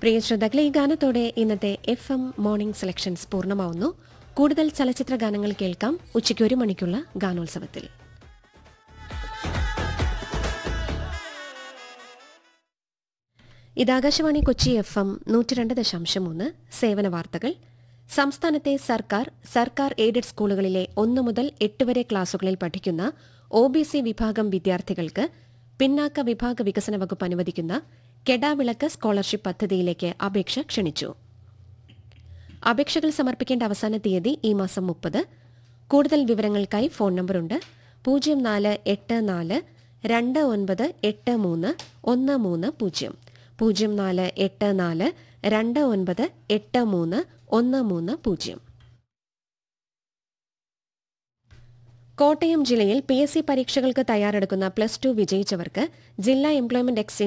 പ്രിയ ശ്രോതാക്കളെ ഈ ഗാനത്തോടെ ഇന്നത്തെ എഫ് എം മോർണിംഗ് സെലക്ഷൻസ് പൂർണ്ണമാവുന്നു കൂടുതൽ ചലച്ചിത്ര ഗാനങ്ങൾ കേൾക്കാം ഉച്ചയ്ക്ക് ഒരു മണിക്കുള്ള ഗാനോത്സവത്തിൽ ഇത് ആകാശവാണി കൊച്ചി എഫ് എം നൂറ്റി രണ്ട് ദശാംശം മൂന്ന് സേവന വാർത്തകൾ സംസ്ഥാനത്തെ സർക്കാർ സർക്കാർ എയ്ഡഡ് സ്കൂളുകളിലെ ഒന്നു മുതൽ എട്ട് വരെ ക്ലാസുകളിൽ പഠിക്കുന്ന ഒ ബി സി വിഭാഗം വിദ്യാർത്ഥികൾക്ക് പിന്നാക്ക വിഭാഗ വികസന വകുപ്പ് അനുവദിക്കുന്ന കെടാവിളക്ക് സ്കോളർഷിപ്പ് പദ്ധതിയിലേക്ക് അപേക്ഷ ക്ഷണിച്ചു അപേക്ഷകൾ സമർപ്പിക്കേണ്ട അവസാന തീയതി ഈ മാസം മുപ്പത് കൂടുതൽ വിവരങ്ങൾക്കായി ഫോൺ നമ്പറുണ്ട് പൂജ്യം നാല് എട്ട് നാല് രണ്ട് ഒൻപത് എട്ട് മൂന്ന് ഒന്ന് മൂന്ന് പൂജ്യം പൂജ്യം നാല് എട്ട് നാല് രണ്ട് ഒൻപത് എട്ട് മൂന്ന് ഒന്ന് മൂന്ന് പൂജ്യം കോട്ടയം ജില്ലയിൽ പി എസ് സി പരീക്ഷകൾക്ക് തയ്യാറെടുക്കുന്ന പ്ലസ് ടു വിജയിച്ചവർക്ക് ജില്ലാ എംപ്ലോയ്മെന്റ് എക്സ്ചേഞ്ച്